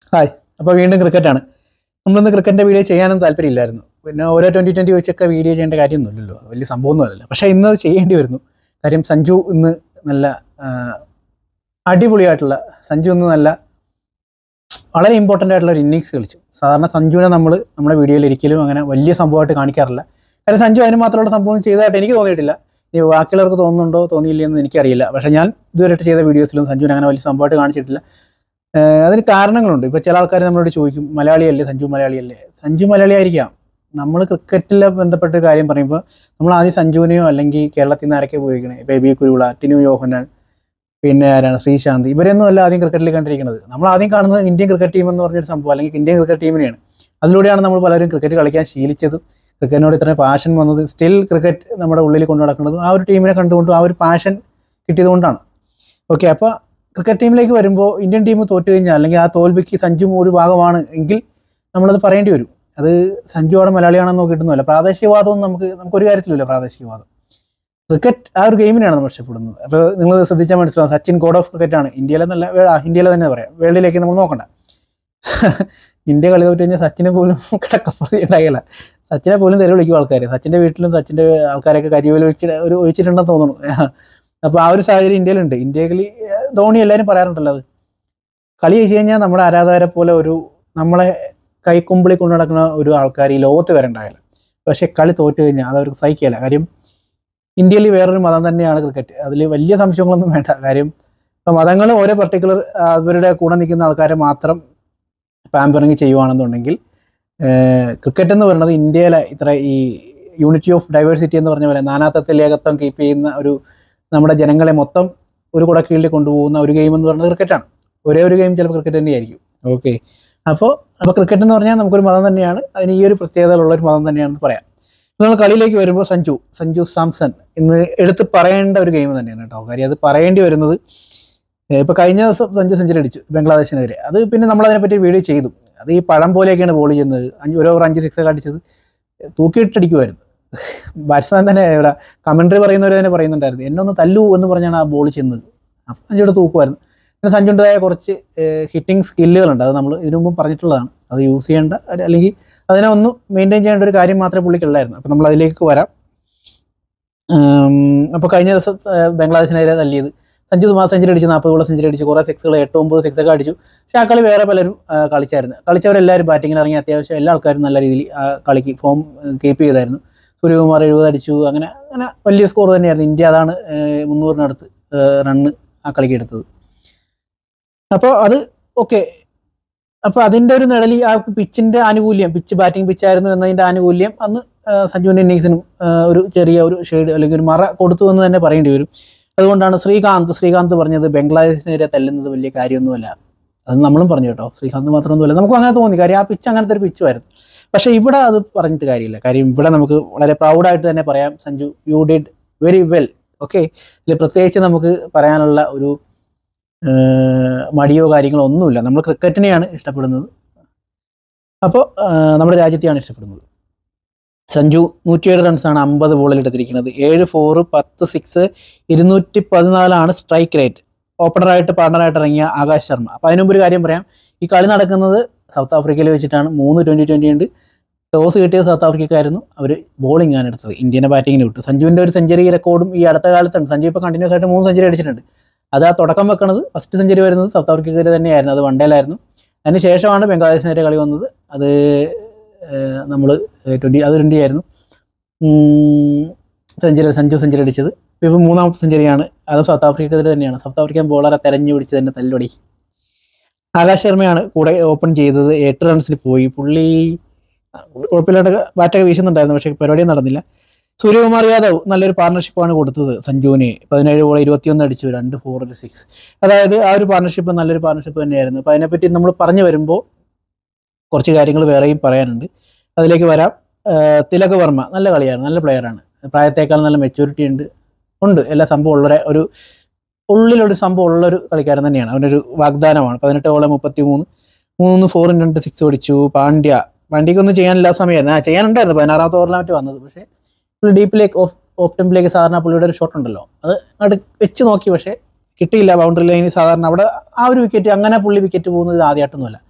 hi അപ്പോൾ വീണ്ടും ക്രിക്കറ്റാണ് നമ്മളിന്ന് ക്രിക്കറ്റിൻ്റെ വീഡിയോ ചെയ്യാനൊന്നും താല്പര്യമില്ലായിരുന്നു പിന്നെ ഓരോ ട്വൻറ്റി ട്വൻറ്റി വെച്ചൊക്കെ വീഡിയോ ചെയ്യേണ്ട കാര്യമൊന്നുമില്ലല്ലോ അത് വലിയ സംഭവമൊന്നുമല്ല പക്ഷേ ഇന്ന് അത് ചെയ്യേണ്ടി വരുന്നു കാര്യം സഞ്ജു ഇന്ന് നല്ല ആ, അടിപൊളിയായിട്ടുള്ള സഞ്ജു ഇന്ന് നല്ല വളരെ ഇമ്പോർട്ടൻ്റ് ആയിട്ടുള്ള ഒരു ഇന്നിങ്സ് കളിച്ചു സാധാരണ സഞ്ജുവിനെ നമ്മൾ നമ്മുടെ വീഡിയോയിൽ ഒരിക്കലും അങ്ങനെ വലിയ സംഭവമായിട്ട് കാണിക്കാറില്ല കാര്യം സഞ്ജു അതിന് മാത്രമുള്ള സംഭവം ചെയ്തതായിട്ട് എനിക്ക് തോന്നിയിട്ടില്ല ഇനി ബാക്കിയുള്ളവർക്ക് തോന്നുന്നുണ്ടോ തോന്നിയില്ലെന്ന് എനിക്കറിയില്ല പക്ഷേ ഞാൻ ഇതുവരെയായിട്ട് ചെയ്ത വീഡിയോസിലും സഞ്ജുവിനെ അങ്ങനെ വലിയ സംഭവമായിട്ട് കാണിച്ചിട്ടില്ല ഏഹ് അതിന് കാരണങ്ങളുണ്ട് ഇപ്പോൾ ചില ആൾക്കാർ നമ്മളോട് ചോദിക്കും മലയാളിയല്ലേ സഞ്ജു മലയാളിയല്ലേ സഞ്ജു മലയാളി ആയിരിക്കാം നമ്മൾ ക്രിക്കറ്റിലെ ബന്ധപ്പെട്ട കാര്യം പറയുമ്പോൾ നമ്മൾ ആദ്യം സഞ്ജുവിനെയോ അല്ലെങ്കിൽ കേരളത്തിൽ നിന്ന് ആരൊക്കെ ഉപയോഗിക്കണേ ഇപ്പോൾ എ ബി കുരുവിള ടിനു യോഹനാൻ പിന്നെ ആരാണ് ശ്രീശാന്ത് ഇവരെയൊന്നും അല്ല ആദ്യം ക്രിക്കറ്റിൽ കണ്ടിരിക്കുന്നത് നമ്മൾ ആദ്യം കാണുന്നത് ഇന്ത്യൻ ക്രിക്കറ്റ് ടീം എന്ന് പറഞ്ഞൊരു സംഭവം അല്ലെങ്കിൽ ഇന്ത്യൻ ക്രിക്കറ്റ് ടീമിനെയാണ് അതിലൂടെയാണ് നമ്മൾ പലരും ക്രിക്കറ്റ് കളിക്കാൻ ശീലിച്ചതും ക്രിക്കറ്റിനോട് ഇത്രയും പാഷൻ വന്നത് സ്റ്റിൽ ക്രിക്കറ്റ് നമ്മുടെ ഉള്ളിൽ കൊണ്ടു നടക്കുന്നതും ആ ഒരു ടീമിനെ കണ്ടുകൊണ്ടും ആ ഒരു പാഷൻ കിട്ടിയതുകൊണ്ടാണ് ഓക്കെ അപ്പോൾ ക്രിക്കറ്റ് ടീമിലേക്ക് വരുമ്പോൾ ഇന്ത്യൻ ടീം തോറ്റു കഴിഞ്ഞാൽ അല്ലെങ്കിൽ ആ തോൽവിക്ക് സഞ്ജു ഒരു ഭാഗമാണ് എങ്കിൽ നമ്മളത് പറയേണ്ടി വരും അത് സഞ്ജു അവിടെ മലയാളിയാണെന്ന് നോക്കിയിട്ടൊന്നുമല്ല പ്രാദേശികവാദവും നമുക്ക് നമുക്കൊരു കാര്യത്തിലുമില്ല പ്രാദേശികവാദം ക്രിക്കറ്റ് ആ ഒരു ഗെയിമിനാണ് നമ്മൾ ഇഷ്ടപ്പെടുന്നത് അപ്പോൾ നിങ്ങൾ ശ്രദ്ധിച്ചാൽ മനസ്സിലാവും സച്ചിൻ ഗോഡ് ഓഫ് ക്രിക്കറ്റ് ആണ് ഇന്ത്യയിലെന്നല്ല വേ- ആ, ഇന്ത്യയിലെ തന്നെ പറയാം വേൾഡിലേക്ക് നമ്മൾ നോക്കണ്ട ഇന്ത്യ കളി തോറ്റ് കഴിഞ്ഞാൽ സച്ചിനെ പോലും കിടക്കപ്പുറത്ത് ഉണ്ടാകില്ല സച്ചിനെ പോലും തെരുവ് വിളിക്കും ആൾക്കാർ സച്ചിൻ്റെ വീട്ടിലും സച്ചിൻ്റെ ആൾക്കാരൊക്കെ കരിവേൽ ഒഴിച്ച് ഒരു ഒഴിച്ചിട്ടുണ്ടെന്ന് തോന്നുന്നു അപ്പോൾ ആ ഒരു സാഹചര്യം ഇന്ത്യയിലുണ്ട് ഇന്ത്യയിൽ ധോണി എല്ലാവരും പറയാറുണ്ടല്ലോ അത് കളി ജയിച്ചു കഴിഞ്ഞാൽ നമ്മുടെ ആരാധകരെ പോലെ ഒരു നമ്മളെ കൈക്കുമ്പിളി കൊണ്ടു നടക്കുന്ന ഒരു ആൾക്കാർ ഈ ലോകത്ത് വരെ ഉണ്ടാകില്ല പക്ഷേ കളി തോറ്റു കഴിഞ്ഞാൽ അത് അവർക്ക് സഹിക്കില്ല കാര്യം ഇന്ത്യയിൽ വേറൊരു മതം തന്നെയാണ് ക്രിക്കറ്റ് അതിൽ വലിയ സംശയങ്ങളൊന്നും വേണ്ട കാര്യം ഇപ്പം മതങ്ങൾ ഓരോ പർട്ടിക്കുലർ അവരുടെ കൂടെ നിൽക്കുന്ന ആൾക്കാരെ മാത്രം പാമ്പറിങ് ചെയ്യുവാണെന്നുണ്ടെങ്കിൽ ക്രിക്കറ്റ് എന്ന് പറയുന്നത് ഇന്ത്യയിലെ ഇത്ര ഈ യൂണിറ്റി ഓഫ് ഡൈവേഴ്സിറ്റി എന്ന് പറഞ്ഞ പോലെ നാനാത്വത്തിൽ ഏകത്വം കീപ്പ് ചെയ്യുന്ന ഒരു നമ്മുടെ ജനങ്ങളെ മൊത്തം ഒരു കുടക്കീഴിൽ കൊണ്ടുപോകുന്ന ഒരു ഗെയിം എന്ന് പറയുന്നത് ക്രിക്കറ്റാണ് ഒരേ ഒരു ഗെയിം ചിലപ്പോൾ ക്രിക്കറ്റ് തന്നെയായിരിക്കും ഓക്കെ അപ്പോൾ അപ്പോൾ ക്രിക്കറ്റ് എന്ന് പറഞ്ഞാൽ നമുക്കൊരു മതം തന്നെയാണ് അതിന് ഈ ഒരു പ്രത്യേകതയുള്ള ഒരു മതം തന്നെയാണെന്ന് പറയാം നമ്മൾ കളിയിലേക്ക് വരുമ്പോൾ സഞ്ജു സഞ്ജു സാംസൺ ഇന്ന് എടുത്ത് പറയേണ്ട ഒരു ഗെയിം തന്നെയാണ് കേട്ടോ കാര്യം അത് പറയേണ്ടി വരുന്നത് ഇപ്പോൾ കഴിഞ്ഞ ദിവസം സഞ്ജു സെഞ്ചുറി അടിച്ചു ബംഗ്ലാദേശിനെതിരെ അത് പിന്നെ നമ്മൾ അതിനെപ്പറ്റി വീഡിയോ ചെയ്തു അത് ഈ പഴം പോലെയൊക്കെയാണ് ബോൾ ചെയ്യുന്നത് അഞ്ച് ഒരു ഓവർ അഞ്ച് സിക്സ് ഒക്കെ അടിച്ചത് തൂക്കിയിട്ടടിക്കുമായിരുന്നു ബാറ്റ്സ്മാൻ തന്നെ ഇവിടെ കമൻട്രി പറയുന്നവർ തന്നെ പറയുന്നുണ്ടായിരുന്നു എന്നെ ഒന്ന് തല്ലു എന്ന് പറഞ്ഞാണ് ആ ബോൾ ചെന്നത് അപ്പം സഞ്ജുവിടെ തൂക്കുമായിരുന്നു പിന്നെ സഞ്ജുൻ്റെതായ കുറച്ച് ഹിറ്റിംഗ് സ്കില്ലുകളുണ്ട് അത് നമ്മൾ ഇതിനു മുമ്പ് പറഞ്ഞിട്ടുള്ളതാണ് അത് യൂസ് ചെയ്യേണ്ട അല്ല- അല്ലെങ്കിൽ അതിനെ ഒന്ന് മെയിൻറ്റെയിൻ ചെയ്യേണ്ട ഒരു കാര്യം മാത്രമേ പുള്ളിക്കുള്ളായിരുന്നു അപ്പം നമ്മൾ അതിലേക്ക് വരാം അപ്പോൾ കഴിഞ്ഞ ദിവസം ഏഹ്, ബംഗ്ലാദേശിനെതിരെ തല്ലിയത് സഞ്ജു സുമാർ സെഞ്ചുറി അടിച്ച് നാൽപ്പത് ഗോൾ സെഞ്ചുറി അടിച്ചു കുറേ സിക്സുകൾ എട്ട് ഒമ്പത് സിക്സ് ഒക്കെ അടിച്ചു പക്ഷേ ആ കളി വേറെ പലരും ആ, കളിച്ചായിരുന്നു കളിച്ചവരെല്ലാവരും ബാറ്റിങ്ങിന് ഇറങ്ങി അത്യാവശ്യം എല്ലാ ആൾക്കാരും നല്ല രീതിയിൽ ആ കളിക്ക് ഫോം കീപ്പ് ചെയ്തായിരുന്നു സൂര്യകുമാർ എഴുപത് അടിച്ചു അങ്ങനെ അങ്ങനെ വലിയ സ്കോർ തന്നെയായിരുന്നു ഇന്ത്യ അതാണ് ഏഹ്, മുന്നൂറിനടുത്ത് റണ്ണ് ആ കളിക്ക് എടുത്തത് അപ്പോൾ അത് ഓക്കെ അപ്പോൾ അതിൻ്റെ ഒരു നിഴലി ആ പിച്ചിൻ്റെ ആനുകൂല്യം പിച്ച് ബാറ്റിംഗ് പിച്ചായിരുന്നു എന്നതിൻ്റെ ആനുകൂല്യം അന്ന് ആ, സഞ്ജുവിൻ്റെ ഇന്നിങ്സിനും ഒരു ചെറിയ ഒരു ഷെയ്ഡ് അല്ലെങ്കിൽ ഒരു മറ കൊടുത്തു എന്ന് തന്നെ പറയേണ്ടി വരും അതുകൊണ്ടാണ് ശ്രീകാന്ത് ശ്രീകാന്ത് പറഞ്ഞത് ബംഗ്ലാദേശിനെതിരെ തല്ലുന്നത് വലിയ കാര്യമൊന്നുമല്ല അത് നമ്മളും പറഞ്ഞു കേട്ടോ ശ്രീകാന്ത് മാത്രമൊന്നുമല്ല നമുക്ക് അങ്ങനെ തോന്നി കാര്യം ആ പിച്ച് അങ്ങനത്തെ ഒരു പിച്ചുമായിരുന്നു പക്ഷേ ഇവിടെ അത് പറഞ്ഞിട്ട് കാര്യമില്ല കാര്യം ഇവിടെ നമുക്ക് വളരെ പ്രൗഡായിട്ട് തന്നെ പറയാം Sanju you did very well okay ഇതിൽ പ്രത്യേകിച്ച് നമുക്ക് പറയാനുള്ള ഒരു ഏഹ്, മടിയോ കാര്യങ്ങളോ ഒന്നുമില്ല നമ്മൾ ക്രിക്കറ്റിനെയാണ് ഇഷ്ടപ്പെടുന്നത് അപ്പോൾ നമ്മുടെ രാജ്യത്തെയാണ് ഇഷ്ടപ്പെടുന്നത് സഞ്ജു നൂറ്റിയേഴ് റൺസാണ് അമ്പത് ബോളിൽ എടുത്തിരിക്കുന്നത് ഏഴ് ഫോറ് പത്ത് സിക്സ് ഇരുന്നൂറ്റി പതിനാലാണ് സ്ട്രൈക്ക് റേറ്റ് ഓപ്പണറായിട്ട് പാർട്ണറായിട്ട് ഇറങ്ങിയ ആകാശ് ശർമ്മ അപ്പോൾ അതിനുമുമ്പ് ഒരു കാര്യം പറയാം ഈ കളി നടക്കുന്നത് സൗത്ത് ആഫ്രിക്കയിൽ വെച്ചിട്ടാണ് മൂന്ന് ട്വൻറ്റി ട്വൻറ്റി ഉണ്ട് ടോസ് കിട്ടിയത് സൗത്ത് ആഫ്രിക്കക്കായിരുന്നു അവർ ബോളിംഗ് ആണ് എടുത്തത് ഇന്ത്യനെ ബാറ്റിങ്ങിന് വിട്ടു സഞ്ജുവിൻ്റെ ഒരു സെഞ്ചുറി റെക്കോർഡും ഈ അടുത്ത കാലത്തുണ്ട് സഞ്ജു ഇപ്പോൾ കണ്ടിന്യൂസ് ആയിട്ട് മൂന്ന് സെഞ്ചുറി അടിച്ചിട്ടുണ്ട് അത് ആ തുടക്കം വെക്കണത് ഫസ്റ്റ് സെഞ്ചുറി വരുന്നത് സൗത്ത് ആഫ്രിക്കക്കാർ തന്നെയായിരുന്നു അത് വൺഡേലായിരുന്നു അതിന് ശേഷമാണ് ബംഗ്ലാദേശിനെതിരെ കളി വന്നത് അത് നമ്മൾ ട്വൻറ്റി അത് ട്വൻറ്റി ആയിരുന്നു സെഞ്ചുറി സഞ്ജു സെഞ്ചുറി അടിച്ചത് ഇപ്പോൾ മൂന്നാമത്തെ സെഞ്ചുറിയാണ് അതും സൗത്ത് ആഫ്രിക്കക്കെതിരെ തന്നെയാണ് സൗത്ത് ആഫ്രിക്കൻ ബോളറെ തെരഞ്ഞു പിടിച്ച് തന്നെ തല്ലൊടി ആകാശ് ശർമ്മയാണ് കൂടെ ഓപ്പൺ ചെയ്തത് എട്ട് റൺസിന് പോയി പുള്ളി ആ, കുഴപ്പമില്ലാണ്ട് ബാറ്റൊക്കെ വീശുന്നുണ്ടായിരുന്നു പക്ഷേ പരിപാടി നടന്നില്ല സൂര്യകുമാർ യാദവ് നല്ലൊരു പാർട്ണർഷിപ്പാണ് കൊടുത്തത് സഞ്ജുവിന് പതിനേഴ് ബോൾ ഇരുപത്തിയൊന്ന് അടിച്ചു രണ്ട് ഫോർ ഒരു സിക്സ് അതായത് ആ ഒരു പാർട്ണർഷിപ്പ് നല്ലൊരു പാർട്ണർഷിപ്പ് തന്നെയായിരുന്നു അപ്പോൾ അതിനെപ്പറ്റി നമ്മൾ പറഞ്ഞു വരുമ്പോൾ കുറച്ച് കാര്യങ്ങൾ വേറെയും പറയാനുണ്ട് അതിലേക്ക് വരാം ആ, തിലക് വർമ്മ നല്ല കളിയാണ് നല്ല പ്ലെയറാണ് പ്രായത്തേക്കാൾ നല്ല മെച്യൂരിറ്റി ഉണ്ട് ഉണ്ട് എല്ലാ സംഭവം ഉള്ള ഒരു ഉള്ളിലൊരു സംഭവം ഉള്ളൊരു കളിക്കാരൻ തന്നെയാണ് അവനൊരു വാഗ്ദാനമാണ് പതിനെട്ട് ബോളെ മുപ്പത്തി മൂന്ന് മൂന്ന് ഫോറിന് രണ്ട് സിക്സ് ഓടിച്ചു പാണ്ഡ്യ പാണ്ഡ്യക്കൊന്നും ചെയ്യാനില്ല സമയമായിരുന്നു ആ ചെയ്യാനുണ്ടായിരുന്നു പതിനാറാമത്തെ ഓവറിലായിട്ട് വന്നത് പക്ഷേ പുള്ളി ഡീപ്പിലേക്ക് ഓഫ് ഓഫ് ടെമ്പിലേക്ക് സാധാരണ പുള്ളിയുടെ ഒരു ഷോട്ട് ഉണ്ടല്ലോ അത് അങ്ങോട്ട് വെച്ച് നോക്കി പക്ഷേ കിട്ടിയില്ല ബൗണ്ടറി ലൈനിൽ സാധാരണ അവിടെ ആ ഒരു വിക്കറ്റ് അങ്ങനെ പുള്ളി വിക്കറ്റ് പോകുന്നത് ഇത് ആദ്യമായിട്ടൊന്നുമല്ല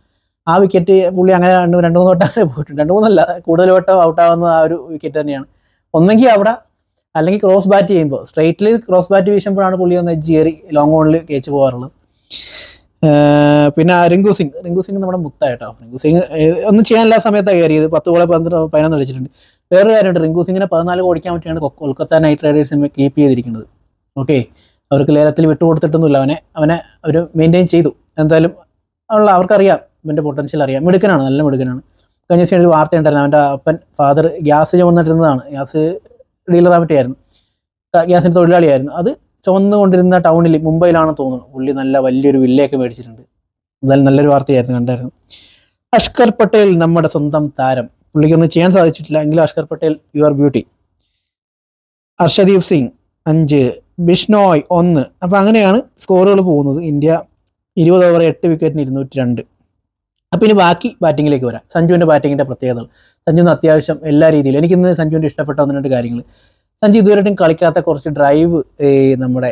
ആ വിക്കറ്റ് പുള്ളി അങ്ങനെ രണ്ട് രണ്ട് മൂന്ന് വട്ടം അങ്ങനെ പോയിട്ടുണ്ട് രണ്ട് മൂന്നല്ല കൂടുതൽ വട്ടം ഔട്ടാവുന്ന ആ ഒരു വിക്കറ്റ് തന്നെയാണ് ഒന്നെങ്കിൽ അവിടെ അല്ലെങ്കിൽ ക്രോസ് ബാറ്റ് ചെയ്യുമ്പോൾ സ്ട്രൈറ്റിൽ ക്രോസ് ബാറ്റ് വീശുമ്പോഴാണ് പുള്ളി ഒന്ന് എഡ്ജ് കയറി ലോങ് ഓണിൽ കേച്ച് പോകാറുള്ളത് ഏഹ് പിന്നെ ആ റിങ്കു സിംഗ് റിങ്കു സിംഗ് നമ്മുടെ മുത്തായിട്ടോ റിങ്കു സിംഗ് ഏഹ് ഒന്നും ചെയ്യാനില്ല സമയത്താണ് കയറിയത് പത്ത് ബോളെ പന്ത്രണ്ട് പതിനൊന്ന് കളിച്ചിട്ടുണ്ട് വേറൊരു കാര്യമുണ്ട് റിങ്കു സിംഗിനെ പതിനാല് ഓടിക്കാൻ പറ്റിയാണ് കൊ- കൊൽക്കത്ത നൈറ്റ് റൈഡേഴ്സിനെ കീപ്പ് ചെയ്തിരിക്കുന്നത് ഓക്കെ അവർക്ക് ലേലത്തിൽ വിട്ടുകൊടുത്തിട്ടൊന്നുമില്ല അവനെ അവനെ അവർ മെയിൻറ്റെയിൻ ചെയ്തു എന്തായാലും ഉള്ള അവർക്കറിയാം ഇവൻ്റെ പൊട്ടൻഷ്യൽ അറിയാം മിടുക്കനാണ് നല്ല മിടുക്കനാണ് കഴിഞ്ഞ ദിവസം ഒരു വാർത്ത ഉണ്ടായിരുന്നു അവൻ്റെ അപ്പൻ ഫാദർ ഗ്യാസ് ചുമന്നിട്ടിരുന്നതാണ് ഗ്യാസ് ഡീലറാൻ പറ്റിയായിരുന്നു ഗ്യാസിൻ്റെ തൊഴിലാളിയായിരുന്നു അത് ചുമന്നുകൊണ്ടിരുന്ന ടൗണിൽ മുംബൈയിലാണെന്ന് തോന്നുന്നു പുള്ളി നല്ല വലിയൊരു വില്ലയൊക്കെ മേടിച്ചിട്ടുണ്ട് എന്തായാലും നല്ലൊരു വാർത്തയായിരുന്നു കണ്ടായിരുന്നു അഷ്കർ പട്ടേൽ നമ്മുടെ സ്വന്തം താരം പുള്ളിക്കൊന്നും ചെയ്യാൻ സാധിച്ചിട്ടില്ല എങ്കിലും അഷ്കർ പട്ടേൽ യുവർ ബ്യൂട്ടി ഹർഷദീപ് സിംഗ് അഞ്ച് ബിഷ്ണോയ് ഒന്ന് അപ്പോൾ അങ്ങനെയാണ് സ്കോറുകൾ പോകുന്നത് ഇന്ത്യ ഇരുപത് ഓവർ എട്ട് വിക്കറ്റിന് ഇരുന്നൂറ്റി രണ്ട് അപ്പോൾ ഇനി ബാക്കി ബാറ്റിങ്ങിലേക്ക് വരാം സഞ്ജുവിൻ്റെ ബാറ്റിങ്ങിൻ്റെ പ്രത്യേകതകൾ സഞ്ജുവിന് അത്യാവശ്യം എല്ലാ രീതിയിലും എനിക്കിന്ന് സഞ്ജുവിൻ്റെ ഇഷ്ടപ്പെട്ട ഒന്ന് രണ്ട് കാര്യങ്ങൾ സഞ്ജു ഇതുവരെയായിട്ടും കളിക്കാത്ത കുറച്ച് ഡ്രൈവ് നമ്മുടെ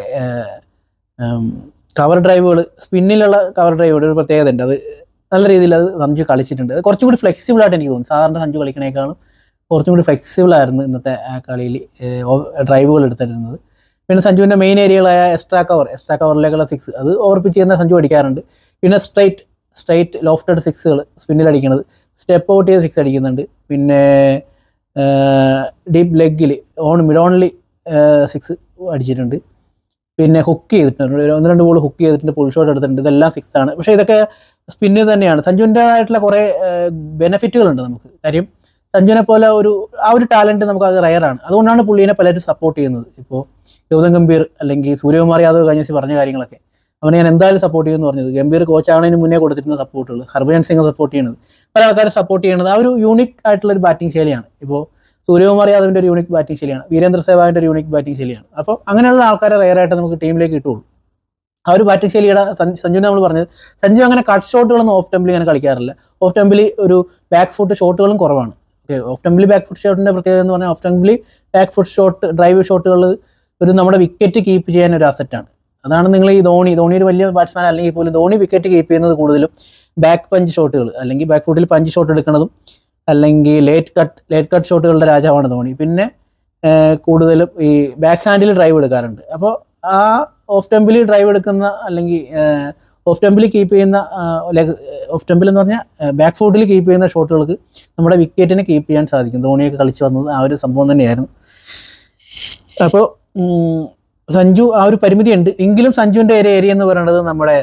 കവർ ഡ്രൈവുകൾ സ്പിന്നിലുള്ള കവർ ഡ്രൈവുകൾ ഒരു പ്രത്യേകത ഉണ്ട് അത് നല്ല രീതിയിൽ അത് സഞ്ജു കളിച്ചിട്ടുണ്ട് അത് കുറച്ചും കൂടി ഫ്ലെക്സിബിൾ ആയിട്ട് എനിക്ക് തോന്നുന്നു സാധാരണ സഞ്ജു കളിക്കണേക്കാളും കുറച്ചും കൂടി ഫ്ലെക്സിബിൾ ആയിരുന്നു ഇന്നത്തെ ആ കളിയിൽ ഡ്രൈവുകൾ എടുത്തിരുന്നത് പിന്നെ സഞ്ജുവിൻ്റെ മെയിൻ ഏരിയകളായ എക്സ്ട്രാ കവർ എക്സ്ട്രാ കവറിലേക്കുള്ള സിക്സ് അത് ഓവർ പിച്ച് ചെയ്യുന്ന സഞ്ജു അടിക്കാറുണ്ട് പിന്നെ സ്ട്രൈറ്റ് സ്ട്രൈറ്റ് ലോഫ്റ്റഡ് സിക്സുകൾ സ്പിന്നിൽ അടിക്കുന്നത് സ്റ്റെപ്പ് ഔട്ട് ചെയ്ത് സിക്സ് അടിക്കുന്നുണ്ട് പിന്നെ ഡീപ്പ് ലെഗിൽ ഓൺ മിഡ് ഓൺലി സിക്സ് അടിച്ചിട്ടുണ്ട് പിന്നെ ഹുക്ക് ചെയ്തിട്ടുണ്ട് ഒരു ഒന്ന് രണ്ട് ബോൾ ഹുക്ക് ചെയ്തിട്ടുണ്ട് പുൾ ഷോട്ട് എടുത്തിട്ടുണ്ട് ഇതെല്ലാം സിക്സ് ആണ് പക്ഷേ ഇതൊക്കെ സ്പിന്നിൽ തന്നെയാണ് സഞ്ജുവിൻ്റെതായിട്ടുള്ള കുറേ ബെനിഫിറ്റുകളുണ്ട് നമുക്ക് കാര്യം സഞ്ജുവിനെ പോലെ ഒരു ആ ഒരു ടാലൻറ്റ് നമുക്ക് അത് റയറാണ് അതുകൊണ്ടാണ് പുള്ളീനെ പലരും സപ്പോർട്ട് ചെയ്യുന്നത് ഇപ്പോൾ ഗൗതം ഗംഭീർ അല്ലെങ്കിൽ സൂര്യകുമാർ യാദവ് കഴിഞ്ഞ ദിവസം പറഞ്ഞ കാര്യങ്ങളൊക്കെ അവനെ ഞാൻ എന്തായാലും സപ്പോർട്ട് ചെയ്യുമെന്ന് പറഞ്ഞത് ഗംഭീർ കോച്ച് ആവുന്നതിന് മുന്നേ കൊടുത്തിരുന്ന സപ്പോർട്ടുകൾ ഹർഭജൻ സിംഗ് സപ്പോർട്ട് ചെയ്യുന്നത് പല ആൾക്കാരും സപ്പോർട്ട് ചെയ്യുന്നത് ആ ഒരു യൂണിക് ആയിട്ടുള്ള ഒരു ബാറ്റിംഗ് ശൈലിയാണ് ഇപ്പോൾ സൂര്യകുമാർ യാദവിൻ്റെ ഒരു യൂണിക് ബാറ്റിംഗ് ശൈലിയാണ് വീരേന്ദ്ര സേവാവിൻ്റെ ഒരു യൂണിക് ബാറ്റിംഗ് ശൈലിയാണ് അപ്പോൾ അങ്ങനെയുള്ള ആൾക്കാരെ റയറായിട്ട് നമുക്ക് ടീമിലേക്ക് കിട്ടുള്ളൂ ആ ഒരു ബാറ്റിംഗ് ശൈലിയുടെ സഞ്ജു സഞ്ജുവിനെ നമ്മൾ പറഞ്ഞത് സഞ്ജു അങ്ങനെ കട്ട് ഷോട്ടുകളൊന്നും ഓഫ് ടെമ്പിൾ അങ്ങനെ കളിക്കാറില്ല ഓഫ് ടെമ്പിൾ ഒരു ബാക്ക് ഫുട്ട് ഷോട്ടുകളും കുറവാണ് okay off stump back foot ഷോട്ടിൻ്റെ പ്രത്യേകത എന്ന് പറഞ്ഞാൽ off stump back foot shot drive ഷോട്ടുകൾ ഒരു നമ്മുടെ വിക്കറ്റ് കീപ്പ് ചെയ്യാൻ ഒരു അസറ്റാണ് അതാണ് നിങ്ങൾ ഈ ധോണി ധോണി ഒരു വലിയ ബാറ്റ്സ്മാൻ അല്ലെങ്കിൽ പോലും ധോണി വിക്കറ്റ് കീപ്പ് ചെയ്യുന്നത് കൂടുതലും ബാക്ക് പഞ്ച് ഷോട്ടുകൾ അല്ലെങ്കിൽ ബാക്ക് ഫുട്ടിൽ പഞ്ച് ഷോട്ട് എടുക്കുന്നതും അല്ലെങ്കിൽ ലേറ്റ് കട്ട് ലേറ്റ് കട്ട് ഷോട്ടുകളുടെ രാജാവാണ് ധോണി പിന്നെ ഏർ കൂടുതലും ഈ ബാക്ക് ഹാൻഡിൽ ഡ്രൈവ് എടുക്കാറുണ്ട് അപ്പോൾ ആ ഓഫ് ടെമ്പിൾ ഡ്രൈവ് എടുക്കുന്ന അല്ലെങ്കിൽ ഓഫ് ടെമ്പിൾ കീപ്പ് ചെയ്യുന്ന ലെഗ് ഓഫ് ടെമ്പിൾ എന്ന് പറഞ്ഞാൽ ബാക്ക് ഫുട്ടിൽ കീപ്പ് ചെയ്യുന്ന ഷോട്ടുകൾക്ക് നമ്മുടെ വിക്കറ്റിനെ കീപ്പ് ചെയ്യാൻ സാധിക്കും ധോണിയൊക്കെ കളിച്ച് വന്നത് ആ ഒരു സംഭവം തന്നെയായിരുന്നു അപ്പോൾ സഞ്ജു ആ ഒരു പരിമിതിയുണ്ട് എങ്കിലും സഞ്ജുവിൻ്റെ ഒരു ഏരിയ എന്ന് പറയുന്നത് നമ്മുടെ